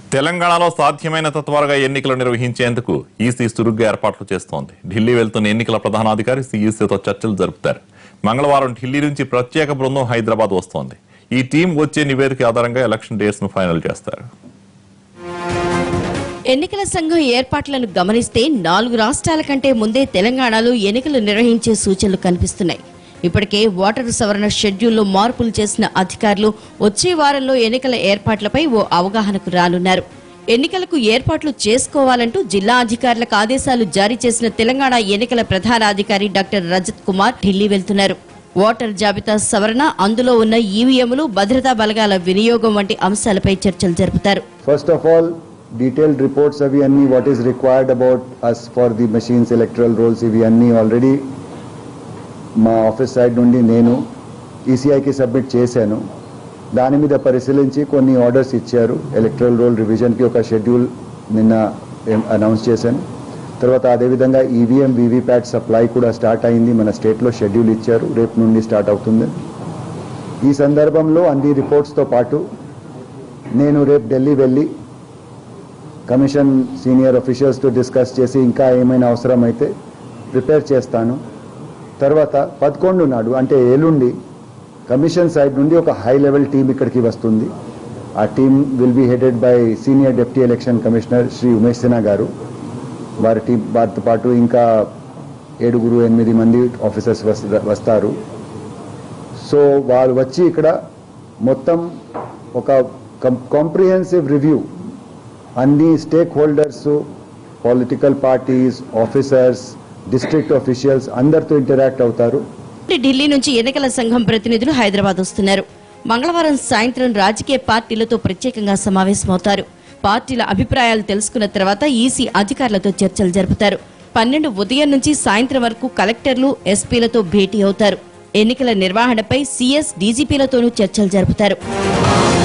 తెలంగాణలో సాధ్యమైనంత త్వరగా ఎన్నికలు నిర్వహించేందుకు ఈసీ చురుగ్గా ఏర్పాట్లు చేస్తోంది ఢిల్లీ వెళ్తున్న ఎన్నికల ప్రధానాధికారి సిఈసీతో చర్చలు జరుపుతారు మంగళవారం ఢిల్లీ నుంచి ప్రత్యేక బృందం హైదరాబాద్ వస్తోంది ఈ టీం వచ్చే నివేదిక ఆధారంగా ఎలక్షన్ డేట్స్ ను ఫైనల్ చేస్తారు ఎన్నికల సంఘం ఏర్పాట్లను గమనిస్తే నాలుగు రాష్ట్రాల కంటే ముందే తెలంగాణలో ఎన్నికలు నిర్వహించే సూచనలు కనిపిస్తున్నాయి ఇప్పటికే ఓటరు సవరణ షెడ్యూల్లో మార్పులు చేసిన అధికారులు వచ్చే వారంలో ఎన్నికల ఏర్పాట్లపై ఓ అవగాహనకు రానున్నారు ఎన్నికలకు ఏర్పాట్లు చేసుకోవాలంటూ జిల్లా అధికారులకు ఆదేశాలు జారీ చేసిన తెలంగాణ ఎన్నికల ప్రధాన అధికారి డాక్టర్ రజత్ కుమార్ ఢిల్లీ వెళ్తున్నారు ఓటర్ జాబితా సవరణ అందులో ఉన్న ఈవీఎంలు భద్రతా బలగాల వినియోగం వంటి అంశాలపై చర్చలు జరుపుతారు First of all, detailed reports అవి అన్ని what is required about us for the machines, electoral rolls ఇవి అన్ని ఆల్రెడీ మా ఆఫీస్ సైడ్ నుండి నేను ఈసీఐకి సబ్మిట్ చేశాను దాని మీద పరిశీలించి కొన్ని ఆర్డర్స్ ఇచ్చారు ఎలక్ట్రల్ రోల్ రివిజన్కి ఒక షెడ్యూల్ నిన్న అనౌన్స్ చేశాను తర్వాత అదేవిధంగా ఈవీఎం వీవీప్యాట్ సప్లై కూడా స్టార్ట్ అయింది మన స్టేట్లో షెడ్యూల్ ఇచ్చారు రేపు నుండి స్టార్ట్ అవుతుంది ఈ సందర్భంలో అన్ని రిపోర్ట్స్తో పాటు నేను రేపు ఢిల్లీ వెళ్ళి కమిషన్ సీనియర్ అఫీషియల్స్తో డిస్కస్ చేసి ఇంకా ఏమైనా అవసరమైతే ప్రిపేర్ చేస్తాను తర్వాత పదకొండు నాడు అంటే ఎల్లుండి కమిషన్ సైడ్ నుండి ఒక హై లెవెల్ టీం ఇక్కడికి వస్తుంది ఆ team will be headed by senior deputy election commissioner Shri Umesh Sinha garu వారి టీం వారితో పాటు ఇంకా ఏడుగురు ఎనిమిది మంది ఆఫీసర్స్ వస్తారు సో వాళ్ళు వచ్చి ఇక్కడ మొత్తం ఒక కాంప్రిహెన్సివ్ రివ్యూ అన్ని stakeholders political parties officers district officials అందరితో ఇంటరాక్ట్ అవుతారు ఢిల్లీ నుంచి ఎన్నికల సంఘం ప్రతినిధులు హైదరాబాద్ వస్తున్నారు మంగళవారం సాయంత్రం రాజకీయ పార్టీలతో ప్రత్యేకంగా సమావేశమవుతారు పార్టీల అభిప్రాయాలు తెలుసుకున్న తర్వాత ఈసీ అధికారులతో చర్చలు జరుపుతారు పన్నెండు ఉదయం నుంచి సాయంత్రం వరకు కలెక్టర్లు ఎస్పీలతో భేటీ అవుతారు ఎన్నికల నిర్వహణపై సీఎస్ డీజీపీలతోనూ చర్చలు జరుపుతారు